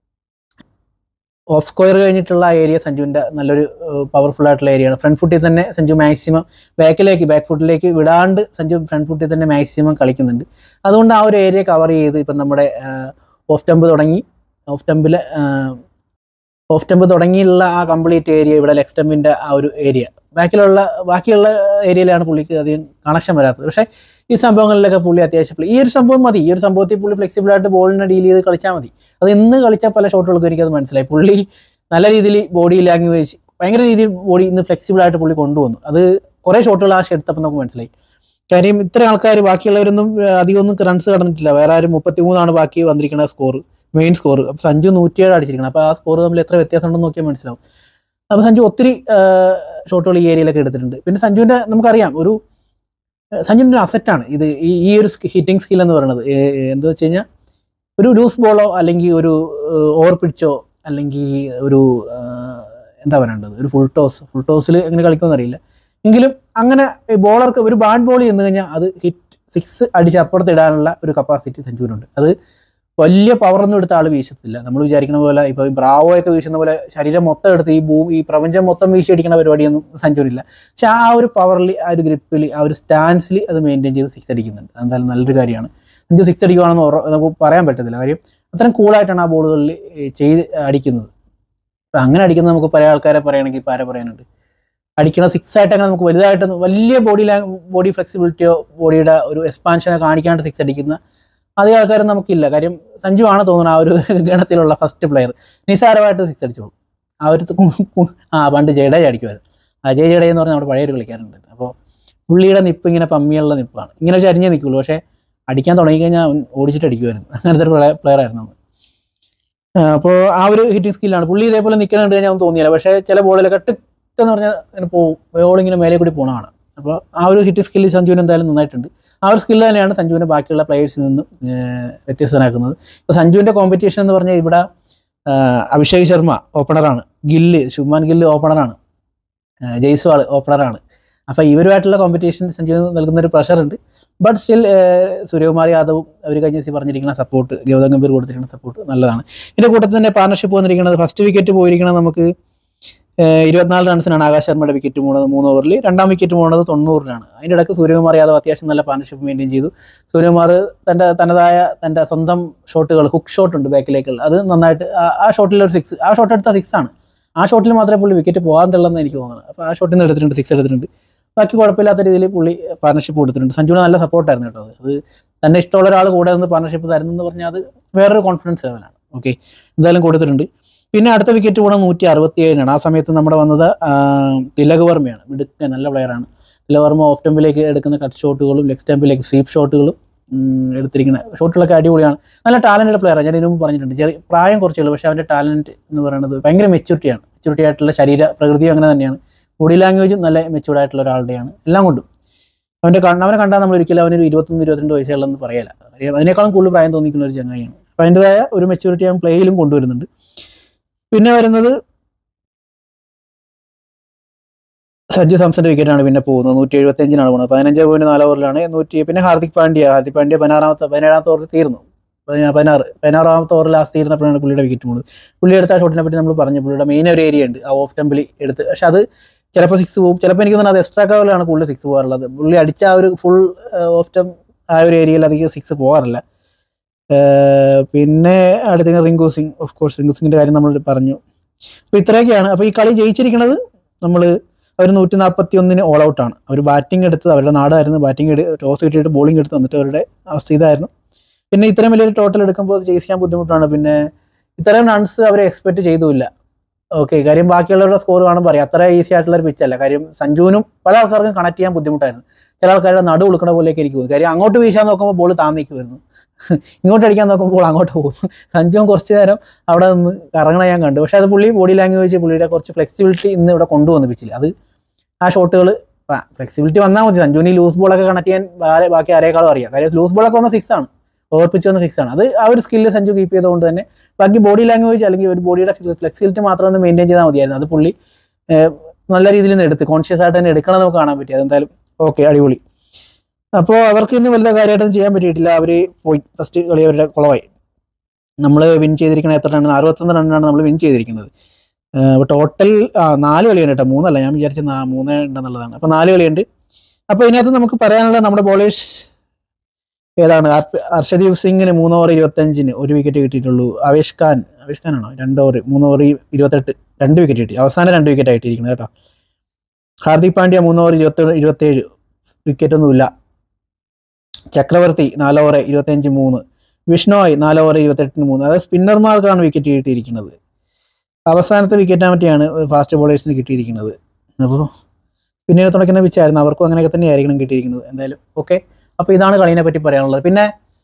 ഓഫ് സ്ക്വയർ കഴിഞ്ഞിട്ടുള്ള ആ ഏരിയ സഞ്ജുവിൻ്റെ നല്ലൊരു പവർഫുൾ ആയിട്ടുള്ള ഏരിയയാണ് ഫ്രണ്ട് ഫുട്ടിൽ തന്നെ സഞ്ജു മാക്സിമം ബാക്കിലേക്ക് ബാക്ക് ഫുട്ടിലേക്ക് വിടാണ്ട് സഞ്ജു ഫ്രണ്ട് ഫുട്ടിൽ തന്നെ മാക്സിമം കളിക്കുന്നുണ്ട് അതുകൊണ്ട് ആ ഒരു ഏരിയ കവർ ചെയ്ത് ഇപ്പം നമ്മുടെ ഓഫ് ടെമ്പ് തുടങ്ങി ഓഫ് ടെമ്പിൽ ഓഫ് ടെമ്പ് തുടങ്ങിയുള്ള ആ കംപ്ലീറ്റ് ഏരിയ ഇവിടെ ലെഗ് സ്റ്റെമ്പിൻ്റെ ആ ഒരു ഏരിയ ബാക്കിലുള്ള ബാക്കിയുള്ള ഏരിയയിലാണ് പുള്ളിക്ക് അധികം കണക്ഷൻ വരാത്തത് പക്ഷേ ഈ സംഭവങ്ങളിലൊക്കെ പുള്ളി അത്യാവശ്യം play- ഈ ഒരു സംഭവം മതി ഈ ഒരു സംഭവത്തിൽ പുള്ളി ഫ്ലെക്സിബിൾ ആയിട്ട് ബോളിനെ ഡീൽ ചെയ്ത് കളിച്ചാൽ മതി അത് ഇന്ന് കളിച്ച പല ഷോട്ടുകൾക്കും എനിക്കത് മനസ്സിലായി പുള്ളി നല്ല രീതിയിൽ ബോഡി ലാംഗ്വേജ് ഭയങ്കര രീതിയിൽ ബോഡി ഇന്ന് ഫ്ലെക്സിബിൾ ആയിട്ട് പുള്ളി കൊണ്ടുവന്നു അത് കുറേ ഷോട്ടുകൾ ആ എടുത്തപ്പോൾ നമുക്ക് മനസ്സിലായി കാര്യം ഇത്ര ആൾക്കാർ ബാക്കിയുള്ളവരൊന്നും ഏർ, അധികമൊന്നും റൺസ് കടന്നിട്ടില്ല വേറെ ആരും മുപ്പത്തി മൂന്നാണ് ബാക്കി വന്നിരിക്കുന്ന സ്കോർ മെയിൻ സ്കോർ അപ്പോൾ സഞ്ജു നൂറ്റിയേഴ് അടിച്ചിരിക്കണം അപ്പോൾ ആ സ്കോർ തമ്മിൽ എത്ര വ്യത്യാസം ഉണ്ടെന്ന് നോക്കിയാൽ മനസ്സിലാവും അപ്പോൾ സഞ്ജു ഒത്തിരി ഷോട്ടുകൾ ഈ ഏരിയയിലൊക്കെ എടുത്തിട്ടുണ്ട് പിന്നെ സഞ്ജുവിൻ്റെ നമുക്കറിയാം ഒരു ഏഹ്, സഞ്ജുവിൻ്റെ ഒരു അസറ്റാണ് ഇത് ഈ ഈ ഒരു ഹിറ്റിംഗ് സ്കിൽ എന്ന് പറയുന്നത് ഏഹ്, എന്താ വെച്ച് കഴിഞ്ഞാൽ ഒരു ലൂസ് ബോളോ അല്ലെങ്കിൽ ഒരു ഓവർ പിടിച്ചോ അല്ലെങ്കിൽ ഒരു ഏഹ്, എന്താ പറയേണ്ടത് ഒരു ഫുൾ ടോസ് ഫുൾ ടോസിൽ എങ്ങനെ കളിക്കുമെന്ന് അറിയില്ല എങ്കിലും അങ്ങനെ ബോളർക്ക് ഒരു ബാഡ് ബോൾ ചെന്ന് കഴിഞ്ഞാൽ അത് ഹിറ്റ് സിക്സ് അടിച്ച് അപ്പുറത്ത് ഇടാനുള്ള ഒരു കപ്പാസിറ്റി സഞ്ജുവിനുണ്ട് അത് വലിയ പവറൊന്നും എടുത്ത ആൾ വീശത്തില്ല നമ്മൾ വിചാരിക്കുന്ന പോലെ ഇപ്പോൾ ഈ ബ്രാവോയൊക്കെ വീശുന്ന പോലെ ശരീരം മൊത്തം എടുത്ത് ഈ ഭൂമി ഈ പ്രപഞ്ചം മൊത്തം വീശി അടിക്കുന്ന പരിപാടിയൊന്നും സഞ്ജുവിനില്ല പക്ഷെ ആ ഒരു പവറിൽ ആ ഒരു ഗ്രിപ്പിൽ ആ ഒരു സ്റ്റാൻസിൽ അത് മെയിൻറ്റെയിൻ ചെയ്ത് സിക്സ് അടിക്കുന്നുണ്ട് എന്തായാലും നല്ലൊരു കാര്യമാണ് സഞ്ജു സിക്സ് അടിക്കുവാണെന്ന് ഉറ- നമുക്ക് പറയാൻ പറ്റത്തില്ല കാര്യം അത്രയും കൂളായിട്ടാണ് ആ ബോളുകളിൽ ചെയ്ത് അടിക്കുന്നത് അപ്പം അങ്ങനെ അടിക്കുന്നത് നമുക്ക് പല ആൾക്കാരെ പറയുകയാണെങ്കിൽ ഇപ്പോൾ ആരെ പറയാനുണ്ട് അടിക്കണ സിക്സ് ആയിട്ട് അങ്ങനെ നമുക്ക് വലുതായിട്ട് വലിയ ബോഡി ബോഡി ഫ്ലെക്സിബിലിറ്റിയോ ബോഡിയുടെ ഒരു എക്സ്പാൻഷനോ കാണിക്കാണ്ട് സിക്സ് അടിക്കുന്ന അധികം ആൾക്കാരും നമുക്കില്ല കാര്യം സഞ്ജു ആണ് തോന്നുന്നത് ആ ഒരു ഗണത്തിലുള്ള ഫസ്റ്റ് പ്ലെയർ നിസാരമായിട്ട് സിക്സ് അടിച്ചോളൂ ആ ഒരു കു- കു- ആ പണ്ട് ജഡേജ അടിക്കുമായിരുന്നു അജയ് ജഡേ എന്ന് പറഞ്ഞാൽ നമ്മുടെ പഴയ ഒരു കളിക്കാരുണ്ട് അപ്പോൾ പുള്ളിയുടെ നിപ്പ് ഇങ്ങനെ പമ്മിയുള്ള നിപ്പാണ് ഇങ്ങനെ ചരിഞ്ഞേ നിൽക്കുള്ളൂ പക്ഷേ അടിക്കാൻ തുടങ്ങിക്കഴിഞ്ഞാൽ അവൻ ഓടിച്ചിട്ട് അടിക്കുമായിരുന്നു അങ്ങനത്തെ ഒരു പ്ലെയർ ആയിരുന്നു അവൻ അപ്പോൾ ആ ഒരു ഹിറ്റിംഗ് സ്കില്ലാണ് പുള്ളി ഇതേപോലെ നിൽക്കണം കണ്ടു കഴിഞ്ഞാൽ ഒന്നും തോന്നിയില്ല പക്ഷേ ചില ബോളിലൊക്കെ ടിക്കെന്ന് പറഞ്ഞാൽ ഇങ്ങനെ പോവും ബോളിങ്ങനെ മേലെ കൂടി പോകണമാണ് അപ്പോൾ ആ ഒരു ഹിറ്റിംഗ് സ്കില്ല് സഞ്ജുവിന് എന്തായാലും നന്നായിട്ടുണ്ട് ആ ഒരു സ്കില്ല് തന്നെയാണ് സഞ്ജുവിനെ ബാക്കിയുള്ള പ്ലേയേഴ്സിൽ നിന്നും ഏർ, വ്യത്യസ്തനാക്കുന്നത് ഇപ്പോൾ സഞ്ജുവിൻ്റെ കോമ്പറ്റീഷൻ എന്ന് പറഞ്ഞാൽ ഇവിടെ ആ, അഭിഷേക് ശർമ്മ ഓപ്പണറാണ് ഗില്ല് ശുഭ്മാൻ ഗില്ല് ഓപ്പണറാണ് ജയ്സ്വാൾ ഓപ്പണറാണ് അപ്പോൾ ഇവരുമായിട്ടുള്ള കോമ്പറ്റീഷൻ സഞ്ജുവിന് നൽകുന്ന ഒരു പ്രഷറുണ്ട് ബട്ട് സ്റ്റിൽ സൂര്യകുമാർ യാദവും അവർ കഴിഞ്ഞ ദിവസം പറഞ്ഞിരിക്കുന്ന സപ്പോർട്ട് ഗൗതം ഗംഭീർ കൊടുത്തിരിക്കുന്ന സപ്പോർട്ട് നല്ലതാണ് ഇതിൻ്റെ കൂട്ടത്തിൽ തന്നെ പാർട്ണർഷിപ്പ് വന്നിരിക്കുന്നത് ഫസ്റ്റ് വിക്കറ്റ് പോയിരിക്കുന്നത് നമുക്ക് ഏഹ്, ഇരുപത്തിനാല് റൺസിനാണ് ആകാശ് ശർമ്മയുടെ വിക്കറ്റ് പോകുന്നത് മൂന്ന് ഓവറിൽ രണ്ടാം വിക്കറ്റ് പോകുന്നത് തൊണ്ണൂറിനാണ് അതിൻ്റെ ഇടയ്ക്ക് സൂര്യകുമാർ യാദവ് അത്യാവശ്യം നല്ല പാർട്ണർഷിപ്പ് മെയിൻറ്റെയിൻ ചെയ്തു സൂര്യകുമാർ തൻ്റെ തനതായ തൻ്റെ സ്വന്തം ഷോട്ടുകൾ ഹുക്ക് ഷോട്ട് ഉണ്ട് ബാക്കിലേക്കുള്ള അത് നന്നായിട്ട് ആ- ആ ഷോട്ടിൽ ഒരു സിക്സ് ആ ഷോട്ട് എടുത്ത സിക്സ് ആണ് ആ ഷോട്ടിൽ മാത്രമേ പുള്ളി വിക്കറ്റ് പോകാറുള്ളതെന്ന് എനിക്ക് തോന്നുന്നത് അപ്പോൾ ആ ഷോട്ടിൽ നിന്ന് എടുത്തിട്ടുണ്ട് സിക്സ് എടുത്തിട്ടുണ്ട് ബാക്കി കുഴപ്പമില്ലാത്ത രീതിയിൽ പുള്ളി പാർട്ണർഷിപ്പ് കൊടുത്തിട്ടുണ്ട് സഞ്ജുവിന് നല്ല സപ്പോർട്ടായിരുന്നു കേട്ടോ അത് അത് തന്നെ ഇഷ്ടമുള്ള ഒരാൾ കൂടെ നിന്ന് പാർട്ണർഷിപ്പ് തരുന്നു എന്ന് പറഞ്ഞാൽ അത് വേറൊരു കോൺഫിഡൻസ് ലെവലാണ് ഓക്കെ എന്തായാലും കൊടുത്തിട്ടുണ്ട് പിന്നെ അടുത്ത വിക്കറ്റ് പോകണം നൂറ്റി അറുപത്തി ഏഴിനാണ് ആ സമയത്ത് നമ്മുടെ വന്നത് ആ, തിലക് വർമ്മയാണ് മിടുക്കൻ നല്ല പ്ലെയറാണ് തിലക് വർമ്മ ഓഫ് ടെമ്പിലേക്ക് എടുക്കുന്ന കട്ട് ഷോട്ടുകളും ലെഗ് സ്റ്റമ്പിലേക്ക് സ്വീപ്പ് ഷോട്ടുകളും ഉം, എടുത്തിരിക്കുന്ന ഷോട്ടുകളൊക്കെ അടിപൊളിയാണ് നല്ല ടാലൻറ്റഡ് പ്ലെയറാണ് ഞാൻ ഇതിനു മുമ്പ് പറഞ്ഞിട്ടുണ്ട് ചെറിയ പ്രായം കുറച്ചുള്ളൂ പക്ഷേ അവൻ്റെ ടാലൻറ്റ് എന്ന് പറയുന്നത് ഭയങ്കര മെച്യൂരിറ്റിയാണ് മെച്യൂരിറ്റി ആയിട്ടുള്ള ശരീര പ്രകൃതിയും അങ്ങനെ തന്നെയാണ് ബോഡി ലാംഗ്വേജും നല്ല മെച്യൂർഡ് ആയിട്ടുള്ള ഒരാളുടെയാണ് എല്ലാം കൊണ്ടും അവൻ്റെ കണ്ണ് അവനെ കണ്ടാൽ നമ്മൾ ഒരിക്കലും അവനൊരു ഇരുപത്തൊന്ന് ഇരുപത്തിരണ്ട് വയസ്സുള്ളതെന്ന് പറയല കാര്യം അതിനേക്കാളും കൂടുതൽ പ്രായം തോന്നിക്കുന്ന ഒരു ചങ്ങായിയാണ് അപ്പോൾ അതിൻ്റെതായ ഒരു മെച്യൂരിറ്റി അവൻ പ്ലേയിലും കൊണ്ടുവരുന്നുണ്ട് പിന്നെ വരുന്നത് സഞ്ജു സാംസന്റെ വിക്കറ്റാണ് പിന്നെ പോകുന്നത് നൂറ്റി എഴുപത്തി അഞ്ചിനാണ് പോകുന്നത് പതിനഞ്ച് പോയിന്റ് നാല് ഓവറിലാണ് നൂറ്റി പിന്നെ ഹാർദിക് പാണ്ഡ്യ ഹാർദിക് പാണ്ഡ്യ പതിനാറാമത്തെ പതിനേഴാമത്തെ ഓവറിൽ തീർന്നു പതിനാ- പതിനാറ് പതിനാറാമത്തെ ഓവറിൽ ലാസ്റ്റ് തീർന്നപ്പോഴാണ് പുള്ളിയുടെ വിക്കറ്റ് പോകുന്നത് പുള്ളി എടുത്ത ആ ഷോട്ടിനെ പറ്റി നമ്മൾ പറഞ്ഞു പുള്ളിയുടെ മെയിൻ ഒരു ഏരിയ ഉണ്ട് ആ ഓഫ് ടെമ്പിൾ എടുത്ത് പക്ഷെ അത് ചിലപ്പോൾ സിക്സ് പോകും ചിലപ്പോൾ എനിക്ക് തോന്നുന്നത് അത് എക്സ്ട്രാ കവറിലാണ് കൂടുതൽ സിക്സ് പോകാറുള്ളത് പുള്ളി അടിച്ച ആ ഒരു ഫുൾ ഓഫ് ടെം ആ ഒരു ഏരിയയിൽ അധികം സിക്സ് പോകാറില്ല ഏഹ് പിന്നെ അടുത്ത റിങ്കു സിംഗ് ഓഫ് കോഴ്സ് റിങ്കു സിംഗിന്റെ കാര്യം നമ്മൾ പറഞ്ഞു അപ്പോൾ ഇത്രയൊക്കെയാണ് അപ്പോൾ ഈ കളി ജയിച്ചിരിക്കുന്നത് നമ്മൾ അവർ നൂറ്റി നാൽപ്പത്തി ഒന്നിന് ഓൾ ഔട്ടാണ് അവർ ബാറ്റിംഗ് എടുത്ത് അവരുടെ നാടായിരുന്നു ബാറ്റിംഗ് എടു ടോസ് കിട്ടിയിട്ട് ബോളിംഗ് എടുത്ത് വന്നിട്ട് അവരുടെ അവസ്ഥ ഇതായിരുന്നു പിന്നെ ഇത്രയും വലിയൊരു ടോട്ടൽ എടുക്കുമ്പോൾ അത് ചേസ് ചെയ്യാൻ ബുദ്ധിമുട്ടാണ് പിന്നെ ഇത്രയും റൺസ് അവർ എക്സ്പെക്ട് ചെയ്തുമില്ല ഓക്കെ കാര്യം ബാക്കിയുള്ളവരുടെ സ്കോർ കാണുമ്പോൾ അറിയാം അത്ര ഈസി ആയിട്ടുള്ള ഒരു പിച്ചല്ല കാര്യം സഞ്ജുവിനും പല ആൾക്കാർക്കും കണക്ട് ചെയ്യാൻ ബുദ്ധിമുട്ടായിരുന്നു ചില ആൾക്കാരുടെ നടു ഉളുക്കണ പോലെയൊക്കെ എനിക്ക് തോന്നി കാര്യം അങ്ങോട്ട് വീശാൻ നോക്കുമ്പോൾ ബോൾ താന്നേക്ക് വരുന്നു ഇങ്ങോട്ട് അടിക്കാൻ നോക്കുമ്പോൾ അങ്ങോട്ട് പോകുന്നു സഞ്ജുവും കുറച്ച് നേരം അവിടെ നിന്ന് കറങ്ങണ ഞാൻ കണ്ടു പക്ഷേ അത് പുള്ളി ബോഡി ലാംഗ്വേജ് പുള്ളിയുടെ കുറച്ച് ഫ്ലെക്സിബിലിറ്റി ഇന്ന് ഇവിടെ കൊണ്ടുവന്നു പിച്ചിൽ അത് ആ ഷോട്ടുകൾ ഫ്ലെക്സിബിലിറ്റി വന്നാൽ മതി സഞ്ജുവിന് ലൂസ് ബോളൊക്കെ കണക്ട് ചെയ്യാൻ വേറെ ബാക്കി ആരേക്കാളും അറിയാം കാര്യം ലൂസ് ബോളൊക്കെ വന്ന സിക്സ് ആണ് ഓവർ പിച്ച് വന്ന സിക്സ് ആണ് അത് ആ ഒരു സ്കില്ല് സഞ്ജു കീപ്പ് ചെയ്തുകൊണ്ട് തന്നെ ബാക്കി ബോഡി ലാംഗ്വേജ് അല്ലെങ്കിൽ ഒരു ബോഡിയുടെ ഫ്ലെക്സിബിലിറ്റി മാത്രം ഒന്ന് മെയിൻറ്റെയിൻ ചെയ്താൽ മതിയായിരുന്നു അത് പുള്ളി ഏഹ്, നല്ല രീതിയിൽ നിന്ന് എടുത്ത് കോൺഷ്യസ് ആയിട്ട് തന്നെ എടുക്കണം നമുക്ക് കാണാൻ പറ്റി അതെന്തായാലും ഓക്കെ അടിപൊളി അപ്പോൾ അവർക്ക് ഇന്ന് വലുത കാര്യമായിട്ടൊന്നും ചെയ്യാൻ പറ്റിയിട്ടില്ല അവർ പോയി ഫസ്റ്റ് കളി അവരുടെ കുളവായി നമ്മൾ വിൻ ചെയ്തിരിക്കുന്ന എത്ര റണ്ണാണ് അറുപത്തൊന്ന് റണ്ണാണ് നമ്മൾ വിൻ ചെയ്തിരിക്കുന്നത് അപ്പോൾ ടോട്ടൽ ആ നാല് കളിയുണ്ട് കേട്ടോ മൂന്നല്ല ഞാൻ വിചാരിച്ച നാ- മൂന്നേ ഉണ്ടെന്നുള്ളതാണ് അപ്പോൾ നാല് കളിയുണ്ട് അപ്പോൾ ഇതിനകത്ത് നമുക്ക് പറയാനുള്ള നമ്മുടെ ബോളേഴ്സ് ഏതാണ് അർപ്പ- ഹർഷദീപ് സിംഗിന് മൂന്ന് ഓവർ ഇരുപത്തഞ്ചിന് ഒരു വിക്കറ്റ് കിട്ടിയിട്ടുള്ളൂ ആവേഷ് ഖാൻ ആവേഷ് ഖാൻ ആണോ രണ്ട് ഓവർ മൂന്ന് ഓവർ ഇരുപത്തെട്ട് രണ്ട് വിക്കറ്റ് കിട്ടി അവസാനം രണ്ട് വിക്കറ്റ് ആയിട്ടിരിക്കുന്നത് കേട്ടോ ഹാർദിക് പാണ്ഡ്യ മൂന്ന് ഓവർ ഇരുപത്തി ഇരുപത്തേഴ് വിക്കറ്റ് ഒന്നുമില്ല ചക്രവർത്തി നാല് ഓവർ ഇരുപത്തഞ്ച് മൂന്ന് വിഷ്ണോയ് നാല് ഓവർ ഇരുപത്തെട്ടിന് മൂന്ന് അതായത് സ്പിന്നർമാർക്കാണ് വിക്കറ്റ് കിട്ടിയിരിക്കുന്നത് അവസാനത്തെ വിക്കറ്റ് പറ്റിയാണ് ഫാസ്റ്റ് ബോളേഴ്സിന് കിട്ടിയിരിക്കുന്നത് അപ്പോൾ പിന്നീട് തുടക്കുന്ന പിച്ചായിരുന്നു അവർക്കും അങ്ങനെയൊക്കെ തന്നെയായിരിക്കണം കിട്ടിയിരിക്കുന്നത് എന്തായാലും ഓക്കെ അപ്പോൾ ഇതാണ് കളീനെ പറ്റി പറയാനുള്ളത് പിന്നെ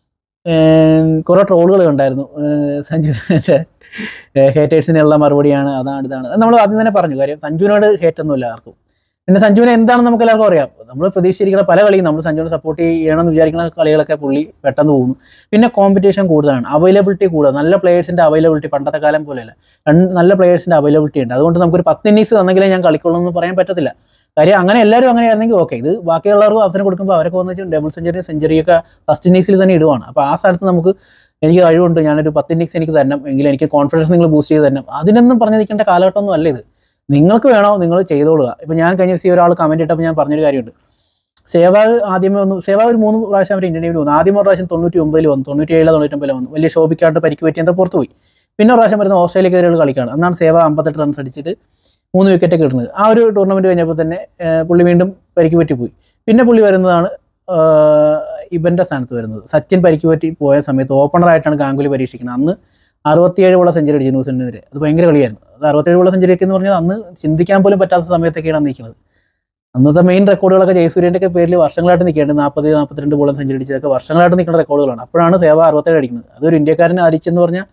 കുറേ ട്രോളുകൾ ഉണ്ടായിരുന്നു സഞ്ജുവിൻ്റെ ഹേറ്റേഴ്സിനുള്ള മറുപടിയാണ് അതാണ് ഇതാണ് നമ്മൾ ആദ്യം തന്നെ പറഞ്ഞു കാര്യം സഞ്ജുവിനോട് ഹേറ്റൊന്നുമില്ല ആർക്കും പിന്നെ സഞ്ജുവിനെ എന്താണെന്ന് നമുക്ക് എല്ലാവർക്കും അറിയാം നമ്മൾ പ്രതീക്ഷിച്ചിരിക്കുന്ന പല കളിയും നമ്മൾ സഞ്ജുവിനെ സപ്പോർട്ട് ചെയ്യണമെന്ന് വിചാരിക്കുന്ന കളികളൊക്കെ പുള്ളി പെട്ടെന്ന് പോകുന്നു പിന്നെ കോമ്പറ്റീഷൻ കൂടുതലാണ് അവൈലബിലിറ്റി കൂടുതൽ നല്ല പ്ലേയേഴ്സിൻ്റെ അവൈലബിലിറ്റി പണ്ടത്തെ കാലം പോലെയല്ല രണ്ട് നല്ല പ്ലേയേഴ്സിൻ്റെ അവൈലബിലിറ്റി ഉണ്ട് അതുകൊണ്ട് നമുക്കൊരു പത്ത് ഇന്നീസ് തന്നെങ്കിലേ ഞാൻ കളിക്കുള്ളൂ എന്ന് പറയാൻ പറ്റത്തില്ല കാര്യം അങ്ങനെ എല്ലാവരും അങ്ങനെയായിരുന്നെങ്കിൽ ഓക്കെ ഇത് ബാക്കിയുള്ളവർക്ക് അവസരം കൊടുക്കുമ്പോൾ അവരൊക്കെ വന്ന് വെച്ചാൽ ഡബിൾ സെഞ്ചുറി സെഞ്ചുറിയൊക്കെ ഫസ്റ്റ് ഇന്നീസിൽ തന്നെ ഇടുവാണ് അപ്പോൾ ആ സ്ഥലത്ത് നമുക്ക് എനിക്ക് കഴിവുണ്ട് ഞാനൊരു പത്ത് ഇന്നിങ്സ് എനിക്ക് തരണം എങ്കിൽ എനിക്ക് കോൺഫിഡൻസ് നിങ്ങൾ ബൂസ്റ്റ് ചെയ്ത് തരണം അതിനൊന്നും പറഞ്ഞു നിൽക്കേണ്ട കാലഘട്ടമൊന്നും അല്ല ഇത് നിങ്ങൾക്ക് വേണോ നിങ്ങൾ ചെയ്തോളുക ഇപ്പം ഞാൻ കഴിഞ്ഞ ദിവസം ഈ ഒരാൾ കമൻറ്റ് ഇട്ടപ്പോൾ ഞാൻ പറഞ്ഞൊരു കാര്യമുണ്ട് സേവാഗ് ആദ്യമേ വന്നു സേവാഗ് ഒരു മൂന്ന് പ്രാവശ്യം അവർ ഇന്ത്യൻ ടീമിൽ വന്നു ആദ്യം ഒരു പ്രാവശ്യം തൊണ്ണൂറ്റി ഒമ്പതിൽ വന്നു തൊണ്ണൂറ്റി ഏഴിലോ തൊണ്ണൂറ്റൊമ്പതിലോ വന്നു വലിയ ശോഭിക്കാണ്ട് പരിക്ക് പറ്റി എന്താ പുറത്ത് പോയി പിന്നെ ഒരു പ്രാവശ്യം വരുന്ന ഓസ്ട്രേലിയക്കെതിരെയുള്ള കളിക്കാണ് അന്നാണ് സേവ അമ്പത്തെട്ട് റൺസ് അടിച്ചിട്ട് മൂന്ന് വിക്കറ്റ് കിട്ടുന്നത് ആ ഒരു ടൂർണമെന്റ് കഴിഞ്ഞപ്പോൾ തന്നെ ഏഹ്, പുള്ളി വീണ്ടും പരിക്ക് പറ്റി പോയി പിന്നെ പുള്ളി വരുന്നതാണ് ആഹ്, ഇവന്റെ സ്ഥാനത്ത് വരുന്നത് സച്ചിൻ പരിക്ക് പറ്റി പോയ സമയത്ത് ഓപ്പണറായിട്ടാണ് ഗാംഗുലി പരീക്ഷിക്കുന്നത് അന്ന് അറുപത്തിയേഴ് ഉള്ള സെഞ്ചുറി അടിച്ചു ന്യൂസിലെതിരെ അത് ഭയങ്കര കളിയായിരുന്നു അത് അറുപത്തേഴ് ഉള്ള സെഞ്ചുറി ഒക്കെ എന്ന് പറഞ്ഞാൽ അന്ന് ചിന്തിക്കാൻ പോലും പറ്റാത്ത സമയത്തൊക്കെയാണ് അന്ന് നിൽക്കുന്നത് അന്നത്തെ മെയിൻ റെക്കോർഡുകളൊക്കെ ജയസൂര്യൻ്റെ ഒക്കെ പേരിൽ വർഷങ്ങളായിട്ട് നിൽക്കേണ്ടത് നാൽപ്പത് നാൽപ്പത്തിരണ്ട് ബോളം സെഞ്ചുറി അടിച്ചതൊക്കെ വർഷങ്ങളായിട്ട് നിൽക്കുന്ന റെക്കോർഡുകളാണ് അപ്പോഴാണ് സേവ അറുപത്തേഴ് അടിക്കുന്നത് അതൊരു ഇന്ത്യക്കാരനെ അടിച്ചെന്ന് പറഞ്ഞാൽ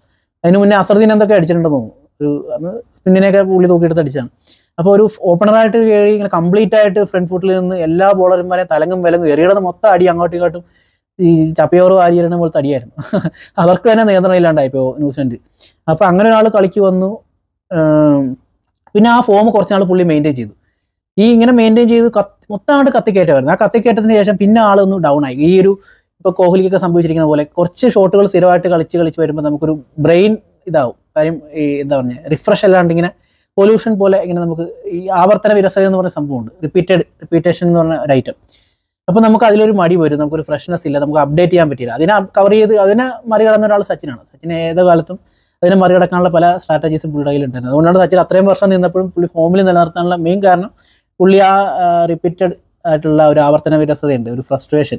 അതിന് മുന്നേ അസറുദ്ദീൻ എന്തൊക്കെ അടിച്ചിട്ടുണ്ടെന്ന് തോന്നുന്നു ഒരു അന്ന് സ്പിന്നിനെയൊക്കെ പുള്ളി തൂക്കിയെടുത്ത് അടിച്ചാണ് അപ്പോൾ ഒരു ഓപ്പണറായിട്ട് കയറി ഇങ്ങനെ കംപ്ലീറ്റ് ആയിട്ട് ഫ്രണ്ട് ഫുട്ടിൽ നിന്ന് എല്ലാ ബോളർമാരെയും തലങ്ങും വിലങ്ങും എറിയണത് മൊത്തം അടി അങ്ങോട്ടും ഇങ്ങോട്ടും ഈ ചപ്പയോറ് വാരിയിരണ പോലത്തെ അടിയായിരുന്നു അവർക്ക് തന്നെ നിയന്ത്രണം ഇല്ലാണ്ടായിപ്പോ ന്യൂസിലൻഡ് അപ്പോൾ അങ്ങനെ ഒരാൾ കളിക്ക് വന്നു ഏം, പിന്നെ ആ ഫോം കുറച്ചാൾ പുള്ളി മെയിൻറ്റെയിൻ ചെയ്തു ഈ ഇങ്ങനെ മെയിൻറ്റെയിൻ ചെയ്ത് കത്ത് മൊത്തമായിട്ട് കത്തിക്കയറ്റമായിരുന്നു ആ കത്തിക്കയറ്റത്തിന് ശേഷം പിന്നെ ആളൊന്ന് ഡൗൺ ആയി ഈ ഒരു ഇപ്പോൾ കോഹ്ലിക്കൊക്കെ സംഭവിച്ചിരിക്കുന്ന പോലെ കുറച്ച് ഷോട്ടുകൾ സ്ഥിരമായിട്ട് കളിച്ച് കളിച്ച് വരുമ്പോൾ നമുക്കൊരു ബ്രെയിൻ ഇതാവും കാര്യം ഈ എന്താ പറഞ്ഞ റിഫ്രഷ് അല്ലാണ്ട് ഇങ്ങനെ പൊല്യൂഷൻ പോലെ ഇങ്ങനെ നമുക്ക് ഈ ആവർത്തന വിരസത എന്ന് പറഞ്ഞ സംഭവമുണ്ട് റിപ്പീറ്റഡ് റിപ്പീറ്റേഷൻ എന്ന് പറഞ്ഞ ഒരു ഐറ്റം അപ്പോൾ നമുക്ക് അതിലൊരു മടി വരും നമുക്കൊരു ഫ്രഷ്നെസ് ഇല്ല നമുക്ക് അപ്ഡേറ്റ് ചെയ്യാൻ പറ്റില്ല അതിനെ കവർ ചെയ്ത് അതിനെ മറികടന്ന ഒരാൾ സച്ചിനാണ് സച്ചിൻ ഏത് കാലത്തും അതിനെ മറികടക്കാനുള്ള പല സ്ട്രാറ്റജീസും പുള്ളിയുടെ കയ്യിലുണ്ടായിരുന്നു അതുകൊണ്ടാണ് സച്ചിൻ അത്രയും വർഷം നിന്നപ്പോഴും പുള്ളി ഫോമിൽ നിലനിർത്താനുള്ള മെയിൻ കാരണം പുള്ളി ആ റിപ്പീറ്റഡ് ആയിട്ടുള്ള ഒരു ആവർത്തന വിരസതയുണ്ട് ഒരു ഫ്രസ്ട്രേഷൻ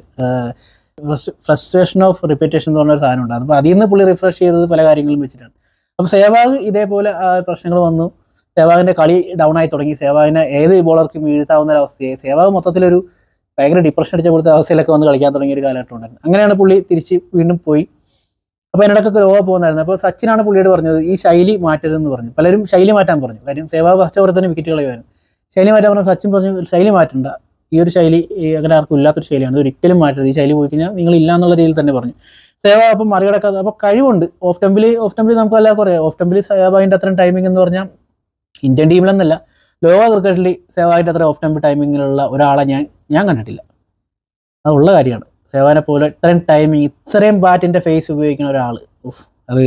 ഫ്രസ്ട്രേഷൻ ഓഫ് റിപ്പീറ്റേഷൻ എന്ന് പറഞ്ഞ ഒരു സാധനം ഉണ്ട് അപ്പോൾ അതിൽ നിന്ന് പുള്ളി റിഫ്രഷ് ചെയ്തത് പല കാര്യങ്ങളും വെച്ചിട്ടാണ് അപ്പോൾ സേവാഗ് ഇതേപോലെ ആ പ്രശ്നങ്ങൾ വന്നു സേവാഗിന്റെ കളി ഡൗൺ ആയി തുടങ്ങി സേവാഗിനെ ഏത് ബോളർക്കും വീഴ്ത്താവുന്ന ഒരു അവസ്ഥയായി സേവാഗ് മൊത്തത്തിലൊരു ഭയങ്കര ഡിപ്രഷൻ അടിച്ച പോലത്തെ അവസ്ഥയിലൊക്കെ വന്ന് കളിക്കാൻ തുടങ്ങിയ ഒരു കാലഘട്ടം ഉണ്ടായിരുന്നു അങ്ങനെയാണ് പുള്ളി തിരിച്ച് വീണ്ടും പോയി അപ്പോൾ അതിനിടയ്ക്കൊക്കെ ലോക പോകുന്നായിരുന്നു അപ്പോൾ സച്ചിനാണ് പുള്ളിയോട് പറഞ്ഞത് ഈ ശൈലി മാറ്റരുതെന്ന് പറഞ്ഞു പലരും ശൈലി മാറ്റാൻ പറഞ്ഞു കാര്യം സേവാഗ് ഫസ്റ്റ് ഓവർ തന്നെ വിക്കറ്റ് കളയുമായിരുന്നു ശൈലി മാറ്റാൻ പറഞ്ഞു സച്ചിൻ പറഞ്ഞു ശൈലി മാറ്റണ്ട ഈ ഒരു ശൈലി ഈ അങ്ങനെ ആർക്കും ഇല്ലാത്തൊരു ശൈലിയാണ് ഇത് ഒരിക്കലും മാറ്റരുത് ഈ ശൈലി പോയി കഴിഞ്ഞാൽ നിങ്ങൾ ഇല്ല എന്നുള്ള രീതിയിൽ തന്നെ പറഞ്ഞു സേവാഗ് അപ്പം മറികടക്കാതെ അപ്പോൾ കഴിവുണ്ട് ഓഫ് ടെമ്പിൾ ഓഫ് ടെമ്പിൾ നമുക്ക് എല്ലാവർക്കും അറിയാം ഓഫ് ടെമ്പിൾ സേവാഗിൻ്റെ അത്രയും ടൈമിംഗ് എന്ന് പറഞ്ഞാൽ ഇന്ത്യൻ ടീമിലെന്നല്ല ലോക ക്രിക്കറ്റിൽ സേവാഗിൻ്റെ അത്ര ഓഫ് ടെമ്പിൾ ടൈമിങ്ങിലുള്ള ഒരാളെ ഞാൻ ഞാൻ കണ്ടിട്ടില്ല അത് ഉള്ള കാര്യമാണ് സേവാനെ പോലെ ഇത്രയും ടൈമിങ് ഇത്രയും ബാറ്റിൻ്റെ ഫേസ് ഉപയോഗിക്കുന്ന ഒരാൾ അത്